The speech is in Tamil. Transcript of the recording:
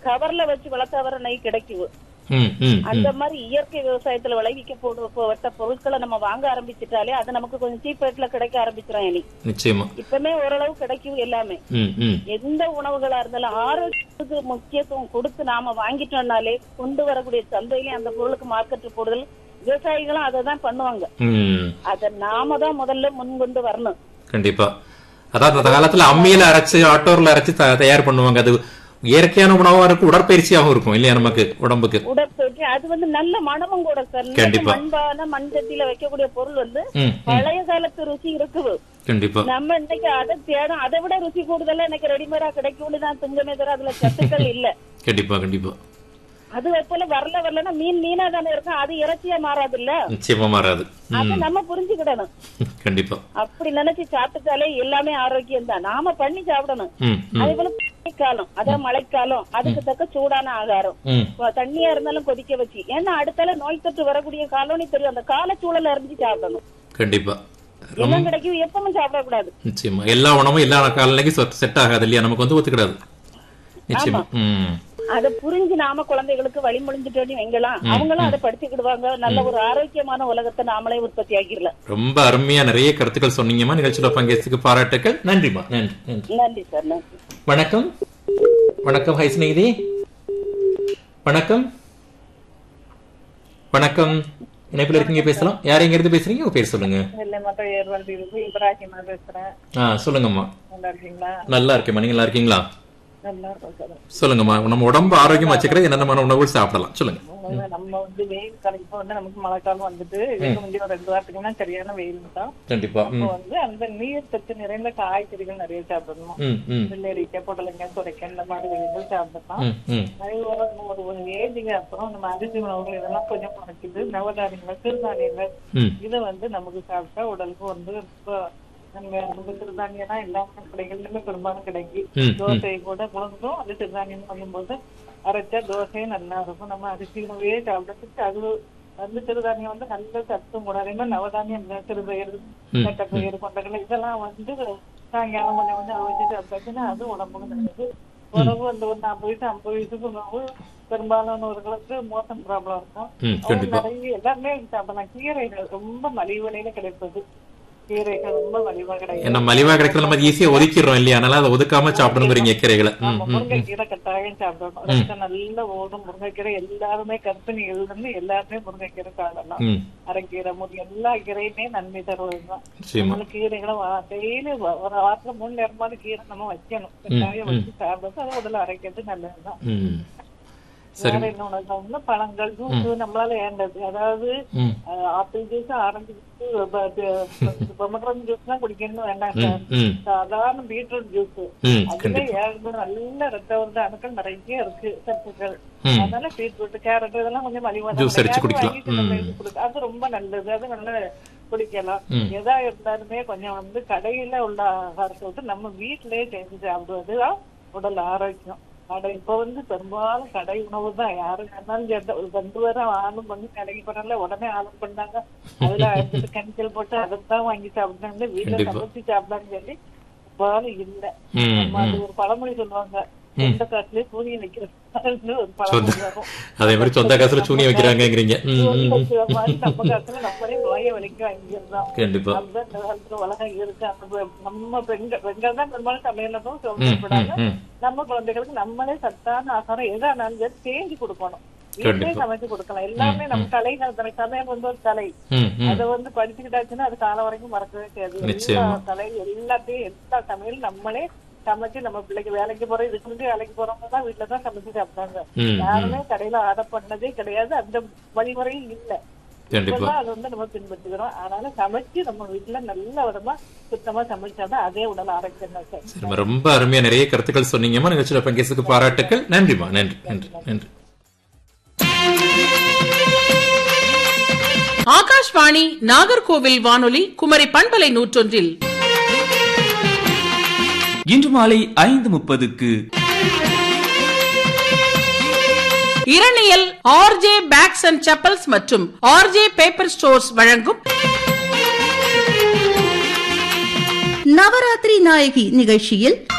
கவர்ல வச்சு வளர்த்தவர நெய் கிடைக்குது ம் ம் அந்த மாதிரி இயற்கை விவசாயத்துல விளைவிக்கப்பட்ட பொருட்களை நம்ம வாங்க ஆரம்பிச்சிட்டாலே அது நமக்கு கொஞ்சம் சீப் ரேட்ல கிடைக்க ஆரம்பிச்சிடும் இனி நிச்சயமா இப்பவுமே ஓரளவு கிடைக்கும் எல்லாமே ம் ம் எந்த உணவுகளா இருந்தாலும் ஆரோக்கியத்துக்கு முக்கியத்துவம் கொடுத்து நாம வாங்கிட்டோம்னாலே கொண்டு வரக்கூடிய சந்தையிலயும் அந்த பொருளுக்கு மார்க்கெட் போடுதல் விவசாயிகளும் அதை தான் பண்ணுவாங்க ம் அத நாம தான் முதல்ல முன் கொண்டு வரணும் கண்டிப்பா அதாவது அந்த காலத்துல அம்மியில அரைச்சு ஆட்டோர்ல அரைச்சு த- தயார் பண்ணுவாங்க அது இயற்கையான உணவா இருக்கும் உடற்பயிற்சியாகவும் இருக்கும் இல்லையா நமக்கு உடம்புக்கு உடற்பயிற்சி அது வந்து நல்ல மனமும் கூட சார் இன்னைக்கு கண்டிப்பா. மண்பான மண் சட்டியில வைக்கக்கூடிய பொருள் வந்து ம் ம் பழைய காலத்து ருசி இருக்குது கண்டிப்பா நம்ம இன்னைக்கு அதை தேடும் அதை விட ருசி கூடுதலா இன்னைக்கு ரெடிமேடா கிடைக்கும்னு தான் திங்கமே தவிர அதுல சத்துக்கள் இல்ல கண்டிப்பா கண்டிப்பா அது போல வரல வரலன்னா மீன் மீனா தானே இருக்கும் அது இறைச்சியா மாறாது இல்ல நிச்சயமா மாறாது அதை ம் நம்ம புரிஞ்சுக்கிடணும் கண்டிப்பா அப்படி நினைச்சு சாப்பிட்டாலே எல்லாமே ஆரோக்கியம் தான் நாம பண்ணி சாப்பிடணும் ம் ம் அதே போல மழைக்காலம் அதான் மழைக்காலம் அதுக்கு தக்க சூடான ஆகாரம் ம் இப்ப தண்ணியா இருந்தாலும் கொதிக்க வச்சு ஏன்னா அடுத்தால நோய் தொற்று வரக்கூடிய காலோனி தெரியும் அந்த காலச்சூழல அறிஞ்சு சாப்பிடணும் கண்டிப்பா ரொம்ப எல்லாம் கிடைக்கும் எப்பவும் சாப்பிடக்கூடாது நிச்சயமா எல்லா உணவும் எல்லா காலநிலைக்கும் செட் ஆகாது இல்லையா நமக்கு வந்து ஒத்துக்கிடாது நிச்சயமா ம் அதை புரிஞ்சு நாம குழந்தைகளுக்கு வழிமொழிஞ்சிட்டோன்னு வைங்கலாம் அவங்களும் அதை படிச்சுக்கிடுவாங்க நல்ல ஒரு ஆரோக்கியமான உலகத்தை நாமளே உற்பத்தி ஆக்கிடலாம் ரொம்ப அருமையா நிறைய கருத்துக்கள் சொன்னீங்கம்மா நிகழ்ச்சியில பங்கேற்றதுக்கு பாராட்டுக்கள் நன்றிம்மா நன்றி நன்றி நன்றி சார் நன்றி வணக்கம் வணக்கம் ஹை ஸ்நேகிதி வணக்கம் வணக்கம் இணைப்பில் இருக்கீங்க பேசலாம் யார் எங்க இருந்து பேசுறீங்க உங்க பேர் சொல்லுங்க இல்ல மக்கள் ஏர்வாடி இருக்கு இப்ராஹிமா பேசுறேன் ஆ சொல்லுங்கம்மா நல்லா இருக்கீங்களா நல்லா இருக்கேம்மா நீங்க நல்லா இருக்கீங்களா நல்லா இருக்கும் சார் சொல்லுங்கம்மா நம்ம உடம்பு ஆரோக்கியமா வச்சுக்கிறது என்னென்ன உணவுகள் சாப்பிடலாம் சொல்லுங்க உண்மை, நம்ம வந்து வெயில் காலம் இப்ப வந்து நமக்கு மழைக்காலம் வந்துட்டு இதுக்கு முந்தைய ஒரு ரெண்டு வாரத்துக்குன்னா சரியான வெயில் தான் கண்டிப்பா அப்போ ம் வந்து அந்த நீர் சத்து நிறைந்த காய்கறிகள் நிறைய சாப்பிடணும் ம் ம் வெள்ளரிக்காய் புடலங்காய் சுரைக்காய் இந்த மாதிரி வெயில்கள் சாப்பிடலாம் ம் ம் அது ஒரு ஒரு ஒரு ஏஜுக்கு அப்புறம் நம்ம அரிசி உணவுகள் இதெல்லாம் கொஞ்சம் குறைக்குது நவதானியங்கள் சிறுதானியங்கள் ம் இதை வந்து நமக்கு சாப்பிட்டா உடலுக்கு வந்து ரொம்ப நம்ம நமக்கு சிறுதானியம் தான் எல்லா கடைகளிலுமே பெரும்பாலும் கிடைக்கும் ம், ம். தோசை கூட முழுந்தும் அது சிறுதானியம் பண்ணும்போது அரைச்சா தோசையும் நல்லா இருக்கும் நம்ம அரிசி உணவையே சாப்பிடறதுக்கு அது வந்து சிறுதானியம் வந்து நல்ல சத்தும் கூட அதே மாதிரி நவதானியம் இந்த சிறுபயிறு நெட்டப்பயிறு கொண்டக்கடலை இதெல்லாம் வந்து சாயங்காலம் கொஞ்சம் கொஞ்சம் அவிச்சு சாப்பிட்டாச்சுன்னா அது உடம்புக்கு நல்லது உணவு அந்த ஒரு நாற்பது வயசு ஐம்பது வயசுக்கு உணவு பெரும்பாலானவர்களுக்கு மோசம் ப்ராப்ளம் இருக்கும் ம், அவங்க கண்டிப்பா. நிறைய எல்லாமே சாப்பிடலாம் கீரைகள் ரொம்ப மலிவு விலையில கிடைப்பது கீரைகள் ரொம்ப மலிவா கிடைக்கும் ஏன்னா மலிவா கிடைக்கிறது நம்ம ஈஸியா ஒதுக்கிடுறோம் இல்லையா அதனால அதை ஒதுக்காம சாப்பிடணுங்கிறீங்க கீரைகளை ம் ஆமா, ம் ம் முருங்கைக்கீரை கட்டாயம் சாப்பிடணும் ரத்தம் நல்ல ஓடும் முருங்கைக்கீரை எல்லாருமே கர்ப்பிணிகள் இருந்து எல்லாருமே முருங்கைக்கீரை சாப்பிடலாம் ம் அரைக்கீரை முடி எல்லா கீரையுமே நன்மை தருவதுதான் நிச்சயமா நம்மளுக்கு கீரைகளை டெய்லி ஒரு வாரத்துல மூணு நேரமாவது கீரை நம்ம வைக்கணும் கட்டாயம் வச்சு சாப்பிடுறது அது உடல் அரைக்கிறது நல்லதுதான் ம் சரி வேற என்ன உணவு பழங்கள் ஜூஸ் நம்மளால ஏண்டது அதாவது ம் அஹ், apple juice orange juice pomegranate juice எல்லாம் குடிக்கணும்னு வேண்டாம் ம் சார் ம் சாதாரண பீட்ரூட் ஜூஸ் ம் அதுல கண்டிப்பா ஏழு நல்ல ரத்த வருத அணுக்கள் நிறைய இருக்கு சத்துக்கள் ம் அதனால பீட்ரூட் கேரட் இதெல்லாம் கொஞ்சம் மலிவா Juice அடிச்சு குடிக்கலாம். குடிக்கலாம் அது ரொம்ப நல்லது அது நல்ல குடிக்கலாம் ம். எதா இருந்தாலுமே கொஞ்சம் வந்து கடையில உள்ள ஆகாரத்தை விட்டு நம்ம வீட்டிலேயே செஞ்சு சாப்பிடுவதுதான் உடல் ஆரோக்கியம் கடை இப்ப வந்து பெரும்பாலும் கடை உணவு தான் யாரு வேணாலும் சேர்ந்த ஒரு ரெண்டு பேரும் ஆளும் பண்ணி கடைக்கு போனால உடனே ஆளும் பண்ணாங்க அதுல அடுத்தது கெமிக்கல் போட்டு அதைத்தான் வாங்கி சாப்பிட்டாங்க வீட்டுல கண்டிப்பா. சமைச்சு சாப்பிடான்னு சொல்லி பெரும்பாலும் இல்ல ம் நம்ம அது ம் ஒரு பழமொழி சொல்லுவாங்க சொந்த காசுலயே சூரியன் வைக்கிறது ஒரு சொந்த பழமொழி வரும் அதே மாதிரி சொந்த காசுல சூனிய வைக்கிறாங்கங்கிறீங்க ம் சூரியன் ம் ம். வைக்கிற மாதிரி நம்ம காசுல நம்மளே நோய விலைக்கு வாங்கிடுறோம் கண்டிப்பா அதுதான் இந்த காலத்துல உலகம் இருக்கு அந்த பெ- நம்ம பெண்கள் பெண்கள் தான் பெரும்பாலும் சமையலும் ம் ம் சொல்லப்படாது ம் நம்ம குழந்தைகளுக்கு நம்மளே சத்தான ஆகாரம் எதானாலும் சரி செஞ்சு கொடுக்கணும் வீட்டிலே கண்டிப்பா. சமைச்சு கொடுக்கலாம் எல்லாமே நம்ம கலை நம்ம சமையல் வந்து ஒரு கலை ம் ம் அதை வந்து படிச்சுக்கிட்டாச்சுன்னா அது காலம் வரைக்கும் மறக்கவே செய்யாது எல்லா நிச்சயமா. கலை எல்லாத்தையும் எல்லா சமையலும் நம்மளே சமைச்சு நம்ம பிள்ளைக்கு வேலைக்கு போறோம் இதுக்கு முன்னாடி வேலைக்கு போறவங்க தான் வீட்டுல தான் சமைச்சு சாப்பிட்டாங்க ம் ம் யாருமே கடையில ஆர்டர் பண்ணதே கிடையாது அந்த வழிமுறையும் இல்ல கண்டிப்பா இப்பெல்லாம் அது வந்து நம்ம பின்பற்றுகிறோம் அதனால சமைச்சு நம்ம வீட்டுல நல்ல விதமா சுத்தமா சமைச்சாதான் அதே உடல் ஆரோக்கியம் தான் சார் சரிம்மா ரொம்ப அருமையா நிறைய கருத்துக்கள் சொன்னீங்கம்மா நிகழ்ச்சியில பங்கேற்றதுக்கு பாராட்டுக்கள் நன்றிம்மா நன்றி நன்றி நன்றி ஆகாஷ்வாணி நாகர்கோவில் வானொலி குமரி பண்பலை நூற்றொன்றில் இன்று மாலை ஐந்து முப்பதுக்கு Iraniyal RJ bags and chappals மற்றும் ஆர்ஜே பேப்பர் ஸ்டோர்ஸ் வழங்கும் நவராத்திரி நாயகி நிகழ்ச்சியில்